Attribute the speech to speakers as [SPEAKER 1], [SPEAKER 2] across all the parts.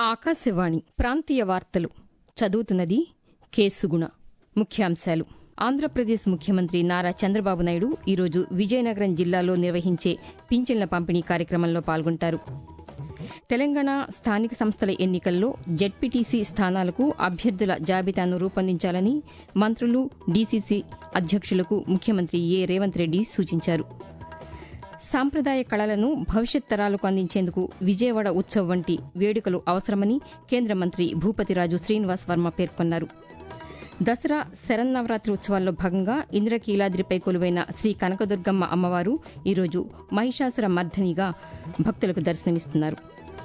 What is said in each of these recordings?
[SPEAKER 1] ఆకాశవాణి ప్రాంతీయ వార్తలు చదువుతున్నది కేసుగుణ ముఖ్యాంశాలు ఆంధ్రప్రదేశ్ ముఖ్యమంత్రి నారా చంద్రబాబు నాయుడు ఈరోజు విజయనగరం జిల్లాలో నిర్వహించే పింఛన్ల పంపిణీ కార్యక్రమంలో పాల్గొంటారు తెలంగాణ స్థానిక సంస్థల ఎన్నికల్లో జెడ్పీటీసీ స్థానాలకు అభ్యర్థుల జాబితాను రూపొందించాలని మంత్రులు డీసీసీ అధ్యక్షులకు ముఖ్యమంత్రి ఏ రేవంత్ రెడ్డి సూచించారు సాంప్రదాయ కళలను భవిష్యత్ తరాలకు అందించేందుకు విజయవాడ ఉత్సవ్ వంటి వేడుకలు అవసరమని కేంద్ర మంత్రి భూపతిరాజు శ్రీనివాస్ వర్మ పేర్కొన్నారు దసరా శరన్నవరాత్రి ఉత్సవాల్లో భాగంగా ఇంద్రకీలాద్రిపై కొలువైన శ్రీ కనకదుర్గమ్మ అమ్మవారు ఈరోజు మహిషాసుర మర్దనిగా భక్తులకు దర్శనమిస్తున్నారు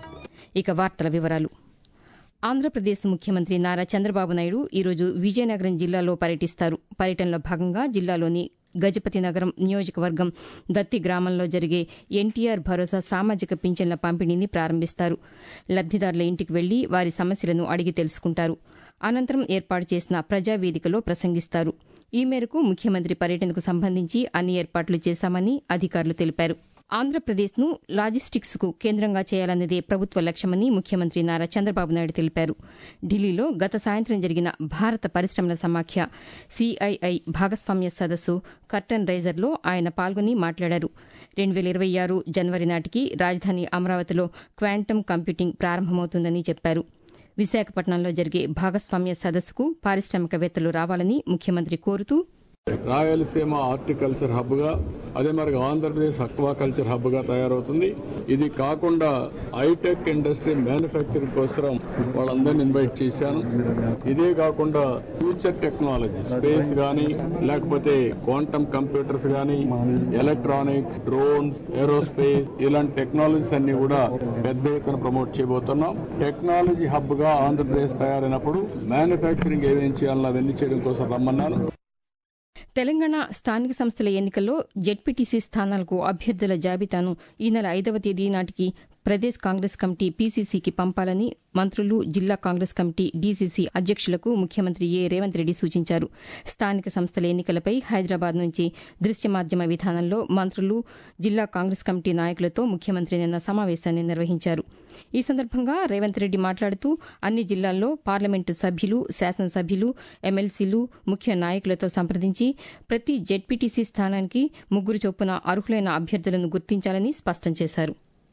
[SPEAKER 1] ఇక వార్తల వివరాలు ఆంధ్రప్రదేశ్ ముఖ్యమంత్రి నారా చంద్రబాబు నాయుడు ఈరోజు విజయనగరం జిల్లాలో పర్యటిస్తారు పర్యటనలో భాగంగా జిల్లాలోని గజపతి నగరం నియోజకవర్గం దత్తి గ్రామంలో జరిగే ఎన్టీఆర్ భరోసా సామాజిక పింఛన్ల పంపిణీని ప్రారంభిస్తారు లబ్దిదారుల ఇంటికి వెళ్లి వారి సమస్యలను అడిగి తెలుసుకుంటారు అనంతరం ఏర్పాటు చేసిన ప్రజావేదికలో ప్రసంగిస్తారు ఈ మేరకు ముఖ్యమంత్రి పర్యటనకు సంబంధించి అన్ని ఏర్పాట్లు చేశామని అధికారులు తెలిపారు ఆంధ్రప్రదేశ్ను లాజిస్టిక్స్ కు కేంద్రంగా చేయాలన్నదే ప్రభుత్వ లక్ష్యమని ముఖ్యమంత్రి నారా చంద్రబాబు నాయుడు తెలిపారు ఢిల్లీలో గత సాయంత్రం జరిగిన భారత పరిశ్రమల సమాఖ్య సిఐఐ భాగస్వామ్య సదస్సు కర్టన్ రైజర్లో ఆయన పాల్గొని మాట్లాడారు రెండు వేల ఇరవై ఆరు జనవరి నాటికి రాజధాని అమరావతిలో క్వాంటమ్ కంప్యూటింగ్ ప్రారంభమవుతుందని చెప్పారు విశాఖపట్నంలో జరిగే భాగస్వామ్య సదస్సుకు పారిశ్రామికవేత్తలు రావాలని ముఖ్యమంత్రి కోరుతూ
[SPEAKER 2] రాయలసీమ హార్టికల్చర్ హబ్ గా అదే మరి ఆంధ్రప్రదేశ్ అక్వాకల్చర్ హబ్ గా తయారవుతుంది ఇది కాకుండా హైటెక్ ఇండస్ట్రీ మ్యానుఫ్యాక్చరింగ్ కోసం వాళ్ళందరినీ ఇన్వైట్ చేశాను ఇదే కాకుండా ఫ్యూచర్ టెక్నాలజీ స్పేస్ గానీ లేకపోతే క్వాంటమ్ కంప్యూటర్స్ గానీ ఎలక్ట్రానిక్స్ డ్రోన్స్ ఏరోస్పేస్ ఇలాంటి టెక్నాలజీస్ అన్ని కూడా పెద్ద ఎత్తున ప్రమోట్ చేయబోతున్నాం టెక్నాలజీ హబ్ గా ఆంధ్రప్రదేశ్ తయారైనప్పుడు మ్యానుఫ్యాక్చరింగ్ ఏమేం చేయాలో అవన్నీ చేయడం కోసం రమ్మన్నాను
[SPEAKER 1] తెలంగాణ స్థానిక సంస్థల ఎన్నికల్లో జెడ్పీటీసీ స్థానాలకు అభ్యర్థుల జాబితాను ఈ నెల ఐదవ తేదీ నాటికి ప్రదేశ్ కాంగ్రెస్ కమిటీ పీసీసీకి పంపాలని మంత్రులు జిల్లా కాంగ్రెస్ కమిటీ డీసీసీ అధ్యక్షులకు ముఖ్యమంత్రి ఏ రేవంత్ రెడ్డి సూచించారు స్థానిక సంస్థల ఎన్నికలపై హైదరాబాద్ నుంచి దృశ్య మాధ్యమ విధానంలో మంత్రులు జిల్లా కాంగ్రెస్ కమిటీ నాయకులతో ముఖ్యమంత్రి నిన్న సమావేశాన్ని నిర్వహించారు ఈ సందర్భంగా రేవంత్ రెడ్డి మాట్లాడుతూ అన్ని జిల్లాల్లో పార్లమెంటు సభ్యులు శాసనసభ్యులు ఎమ్మెల్సీలు ముఖ్య నాయకులతో సంప్రదించి ప్రతి జెడ్పీటీసీ స్థానానికి ముగ్గురు చొప్పున అర్హులైన అభ్యర్థులను గుర్తించాలని స్పష్టం చేశారు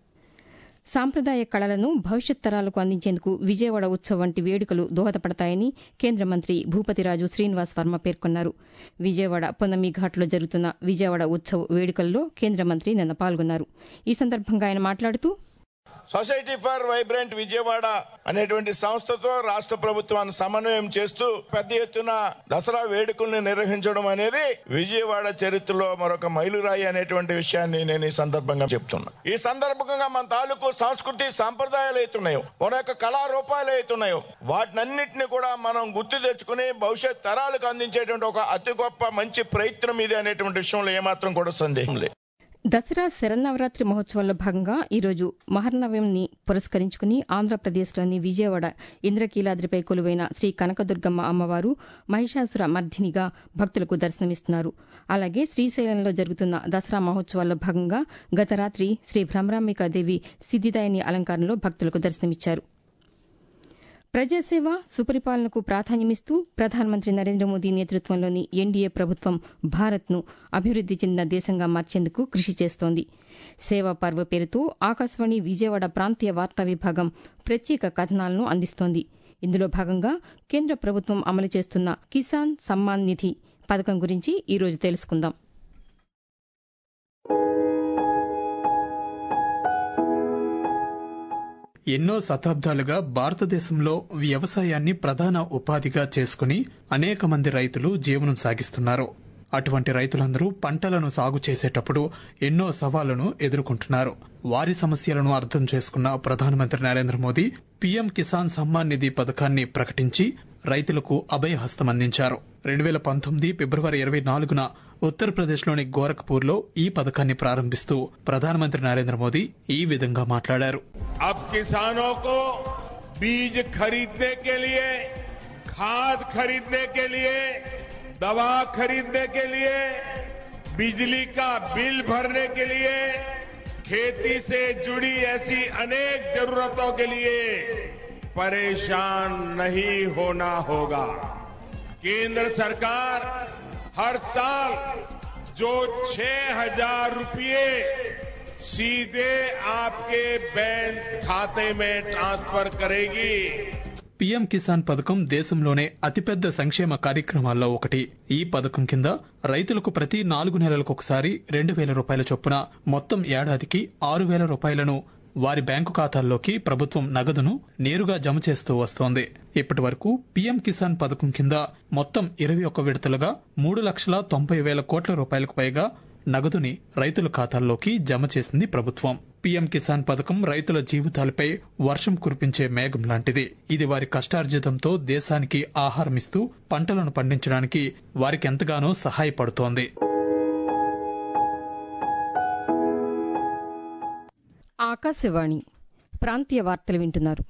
[SPEAKER 1] సాంప్రదాయ కళలను భవిష్యత్ తరాలకు అందించేందుకు విజయవాడ ఉత్సవ్ వంటి వేడుకలు దోహదపడతాయని కేంద్ర మంత్రి భూపతిరాజు శ్రీనివాస్ వర్మ పేర్కొన్నారు విజయవాడ పొన్నమి ఘాట్లో జరుగుతున్న విజయవాడ ఉత్సవ్ వేడుకల్లో కేంద్ర మంత్రి నిన్న పాల్గొన్నారు ఈ సందర్భంగా ఆయన మాట్లాడుతూ
[SPEAKER 3] సొసైటీ ఫర్ వైబ్రెంట్ విజయవాడ అనేటువంటి సంస్థతో రాష్ట్ర ప్రభుత్వాన్ని సమన్వయం చేస్తూ పెద్ద ఎత్తున దసరా వేడుకల్ని నిర్వహించడం అనేది విజయవాడ చరిత్రలో మరొక మైలురాయి అనేటువంటి విషయాన్ని నేను ఈ సందర్భంగా చెప్తున్నా ఈ సందర్భంగా మన తాలూకు సంస్కృతి సంప్రదాయాలు అవుతున్నాయో మన యొక్క కళారూపాలు అవుతున్నాయో వాటినన్నింటినీ కూడా మనం గుర్తు తెచ్చుకుని భవిష్యత్ తరాలకు అందించేటువంటి ఒక అతి గొప్ప మంచి ప్రయత్నం ఇది అనేటువంటి విషయంలో ఏమాత్రం కూడా సందేహం లేదు
[SPEAKER 1] దసరా శరన్నవరాత్రి మహోత్సవాల్లో భాగంగా ఈరోజు మహర్నవమిని పురస్కరించుకుని ఆంధ్రప్రదేశ్లోని విజయవాడ ఇంద్రకీలాద్రిపై కొలువైన శ్రీ కనకదుర్గమ్మ అమ్మవారు మహిషాసుర మర్దినిగా భక్తులకు దర్శనమిస్తున్నారు అలాగే శ్రీశైలంలో జరుగుతున్న దసరా మహోత్సవాల్లో భాగంగా గత రాత్రి శ్రీ భ్రమరాంబికాదేవి సిద్దిదాయిని అలంకారంలో భక్తులకు దర్శనమిచ్చారు ప్రజాసేవ సుపరిపాలనకు ప్రాధాన్యమిస్తూ ప్రధానమంత్రి నరేంద్ర మోదీ నేతృత్వంలోని ఎన్డీఏ ప్రభుత్వం భారత్ను అభివృద్ది చెందిన దేశంగా మార్చేందుకు కృషి చేస్తోంది సేవా పర్వ పేరుతో ఆకాశవాణి విజయవాడ ప్రాంతీయ వార్తా విభాగం ప్రత్యేక కథనాలను అందిస్తోంది ఇందులో భాగంగా కేంద్ర ప్రభుత్వం అమలు చేస్తున్న కిసాన్ సమ్మాన్ నిధి పథకం గురించి ఈరోజు తెలుసుకుందాం
[SPEAKER 4] ఎన్నో శతాబ్దాలుగా భారతదేశంలో వ్యవసాయాన్ని ప్రధాన ఉపాధిగా చేసుకుని అనేక మంది రైతులు జీవనం సాగిస్తున్నారు అటువంటి రైతులందరూ పంటలను సాగు చేసేటప్పుడు ఎన్నో సవాళ్లను ఎదుర్కొంటున్నారు వారి సమస్యలను అర్థం చేసుకున్న ప్రధానమంత్రి నరేంద్ర మోదీ పీఎం కిసాన్ సమ్మాన్ నిధి పథకాన్ని ప్రకటించి రైతులకు అభయహస్తం అందించారు రెండు వేల పంతొమ్మిది ఫిబ్రవరి ఇరవై నాలుగున ఉత్తరప్రదేశ్లోని గోరఖ్పూర్లో ఈ పథకాన్ని ప్రారంభిస్తూ ప్రధానమంత్రి నరేంద్ర మోదీ ఈ విధంగా మాట్లాడారు
[SPEAKER 5] अब किसानों को बीज खरीदने के लिए खाद खरीदने के लिए दवा खरीदने के लिए बिजली का बिल भरने के लिए खेती से जुड़ी ऐसी अनेक जरूरतों के लिए परेशान नहीं होना होगा केंद्र सरकार हर साल जो छह हजार रुपये सीधे आपके बैंक खाते में ट्रांसफर करेगी
[SPEAKER 4] పీఎం కిసాన్ పథకం దేశంలోనే అతిపెద్ద సంక్షేమ కార్యక్రమాల్లో ఒకటి ఈ పథకం కింద రైతులకు ప్రతి నాలుగు నెలలకు ఒకసారి రెండు వేల రూపాయల చొప్పున మొత్తం ఏడాదికి ఆరు వేల రూపాయలను వారి బ్యాంకు ఖాతాల్లోకి ప్రభుత్వం నగదును నేరుగా జమ చేస్తూ వస్తోంది ఇప్పటి వరకు పీఎం కిసాన్ పథకం కింద మొత్తం ఇరవై ఒక్క విడతలుగా మూడు లక్షల తొంభై వేల కోట్ల రూపాయలకు పైగా నగదుని రైతుల ఖాతాల్లోకి జమ చేసింది ప్రభుత్వం పీఎం కిసాన్ పథకం రైతుల జీవితాలపై వర్షం కురిపించే మేఘం లాంటిది ఇది వారి కష్టార్జితంతో దేశానికి ఆహారమిస్తూ పంటలను పండించడానికి వారికి ఎంతగానో సహాయపడుతోంది
[SPEAKER 1] ఆకాశవాణి ప్రాంతీయ వార్తలు వింటున్నారు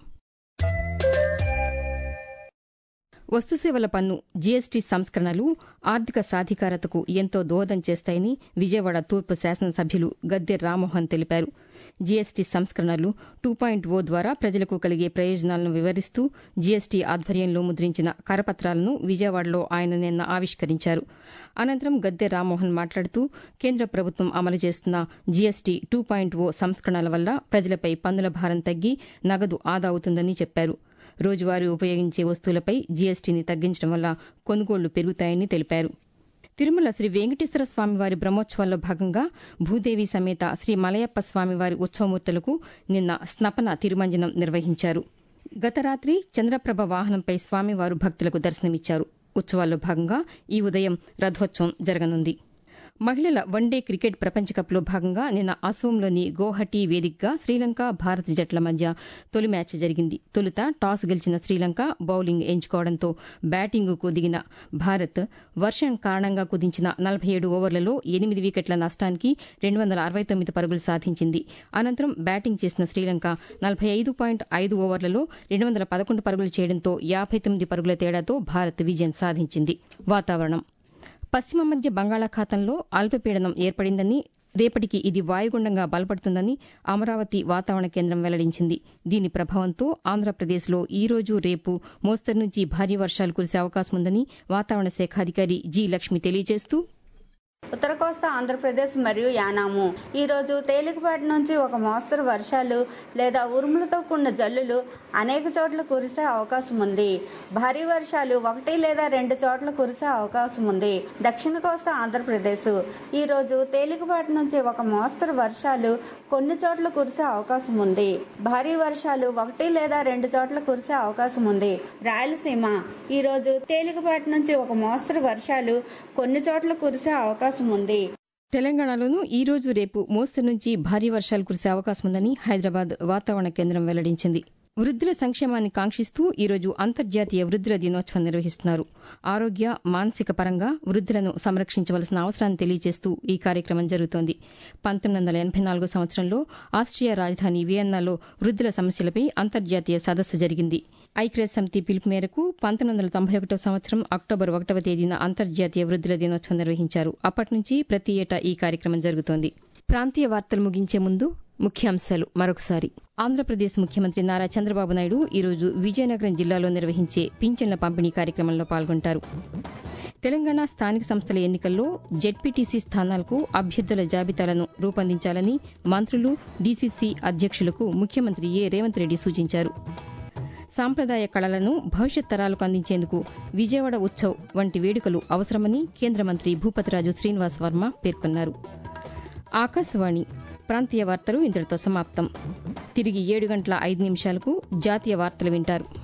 [SPEAKER 1] వస్తుసేవల పన్ను జీఎస్టీ సంస్కరణలు ఆర్థిక సాధికారతకు ఎంతో దోహదం చేస్తాయని విజయవాడ తూర్పు శాసనసభ్యులు గద్దె రామ్మోహన్ తెలిపారు జీఎస్టీ సంస్కరణలు టూ పాయింట్ ఓ ద్వారా ప్రజలకు కలిగే ప్రయోజనాలను వివరిస్తూ జీఎస్టీ ఆధ్వర్యంలో ముద్రించిన కరపత్రాలను విజయవాడలో ఆయన నిన్న ఆవిష్కరించారు అనంతరం గద్దె రామ్మోహన్ మాట్లాడుతూ కేంద్ర ప్రభుత్వం అమలు చేస్తున్న జీఎస్టీ టూ పాయింట్ ఓ సంస్కరణల వల్ల ప్రజలపై పన్నుల భారం తగ్గి నగదు ఆదా అవుతుందని చెప్పారు రోజువారీ ఉపయోగించే వస్తువులపై జీఎస్టీని తగ్గించడం వల్ల కొనుగోళ్లు పెరుగుతాయని తెలిపారు తిరుమల శ్రీ వెంకటేశ్వర స్వామివారి బ్రహ్మోత్సవాల్లో భాగంగా భూదేవి సమేత శ్రీ మలయప్ప స్వామివారి ఉత్సవమూర్తులకు నిన్న స్నపన తిరుమంజనం నిర్వహించారు గత రాత్రి చంద్రప్రభ వాహనంపై స్వామివారు భక్తులకు దర్శనమిచ్చారు ఉత్సవాల్లో భాగంగా ఈ ఉదయం రథోత్సవం జరగనుంది మహిళల వన్డే క్రికెట్ ప్రపంచ కప్లో భాగంగా నిన్న అసోంలోని గోహటి వేదికగా శ్రీలంక భారత్ జట్ల మధ్య తొలి మ్యాచ్ జరిగింది తొలుత టాస్ గెలిచిన శ్రీలంక బౌలింగ్ ఎంచుకోవడంతో బ్యాటింగుకు దిగిన భారత్ వర్షం కారణంగా కుదించిన నలభై ఏడు ఓవర్లలో ఎనిమిది వికెట్ల నష్టానికి రెండు వందల అరవై తొమ్మిది పరుగులు సాధించింది అనంతరం బ్యాటింగ్ చేసిన శ్రీలంక నలభై ఐదు పాయింట్ ఐదు ఓవర్లలో రెండు వందల పదకొండు పరుగులు చేయడంతో యాభై తొమ్మిది పరుగుల తేడాతో భారత్ విజయం సాధించింది వాతావరణం పశ్చిమ మధ్య బంగాళాఖాతంలో అల్పపీడనం ఏర్పడిందని రేపటికి ఇది వాయుగుండంగా బలపడుతుందని అమరావతి వాతావరణ కేంద్రం వెల్లడించింది దీని ప్రభావంతో ఆంధ్రప్రదేశ్లో ఈ రోజు రేపు మోస్తరు నుంచి భారీ వర్షాలు కురిసే అవకాశం ఉందని వాతావరణ శాఖ అధికారి జి లక్ష్మి తెలియజేస్తూ
[SPEAKER 6] ఉత్తర కోస్తా ఆంధ్రప్రదేశ్ మరియు యానాము ఈరోజు తేలికపాటి నుంచి ఒక మోస్తరు వర్షాలు లేదా ఉరుములతో కూడిన జల్లులు అనేక చోట్ల కురిసే అవకాశం ఉంది భారీ వర్షాలు ఒకటి లేదా రెండు చోట్ల కురిసే అవకాశం ఉంది దక్షిణ కోస్తా ఆంధ్రప్రదేశ్ ఈరోజు తేలికపాటి నుంచి ఒక మోస్తరు వర్షాలు కొన్ని చోట్ల కురిసే అవకాశం ఉంది భారీ వర్షాలు ఒకటి లేదా రెండు చోట్ల కురిసే అవకాశం ఉంది రాయలసీమ ఈరోజు తేలికపాటి నుంచి ఒక మోస్తరు వర్షాలు కొన్ని చోట్ల కురిసే అవకాశం ఉంది
[SPEAKER 1] తెలంగాణలోనూ ఈ రోజు రేపు మోస్తరు నుంచి భారీ వర్షాలు కురిసే అవకాశం ఉందని హైదరాబాద్ వాతావరణ కేంద్రం వెల్లడించింది వృద్ధుల సంక్షేమాన్ని కాంక్షిస్తూ ఈరోజు అంతర్జాతీయ వృద్ధుల దినోత్సవం నిర్వహిస్తున్నారు ఆరోగ్య మానసిక పరంగా వృద్ధులను సంరక్షించవలసిన అవసరాన్ని తెలియజేస్తూ ఈ కార్యక్రమం జరుగుతోంది పంతొమ్మిది వందల ఎనభై నాలుగో సంవత్సరంలో ఆస్ట్రియా రాజధాని వియన్నాలో వృద్ధుల సమస్యలపై అంతర్జాతీయ సదస్సు జరిగింది ఐక్యరాజ్య సమితి పిలుపు మేరకు పంతొమ్మిది వందల తొంభై ఒకటో సంవత్సరం అక్టోబర్ ఒకటవ తేదీన అంతర్జాతీయ వృద్ధుల దినోత్సవం నిర్వహించారు అప్పటి నుంచి ప్రతి ఏటా ఈ కార్యక్రమం జరుగుతోంది ప్రాంతీయ వార్తలు ముగించే ముందు ముఖ్యాంశాలు మరొకసారి ఆంధ్రప్రదేశ్ ముఖ్యమంత్రి నారా చంద్రబాబు నాయుడు ఈరోజు విజయనగరం జిల్లాలో నిర్వహించే పింఛన్ల పంపిణీ కార్యక్రమంలో పాల్గొంటారు తెలంగాణ స్థానిక సంస్థల ఎన్నికల్లో జెడ్పీటీసీ స్థానాలకు అభ్యర్థుల జాబితాలను రూపొందించాలని మంత్రులు డీసీసీ అధ్యక్షులకు ముఖ్యమంత్రి ఏ రేవంత్ రెడ్డి సూచించారు సాంప్రదాయ కళలను భవిష్యత్ తరాలకు అందించేందుకు విజయవాడ ఉత్సవ్ వంటి వేడుకలు అవసరమని కేంద్ర మంత్రి భూపతిరాజు శ్రీనివాస్ వర్మ పేర్కొన్నారు ఆకాశవాణి ప్రాంతీయ వార్తలు ఇంతటితో సమాప్తం తిరిగి ఏడు గంటల ఐదు నిమిషాలకు జాతీయ వార్తలు వింటారు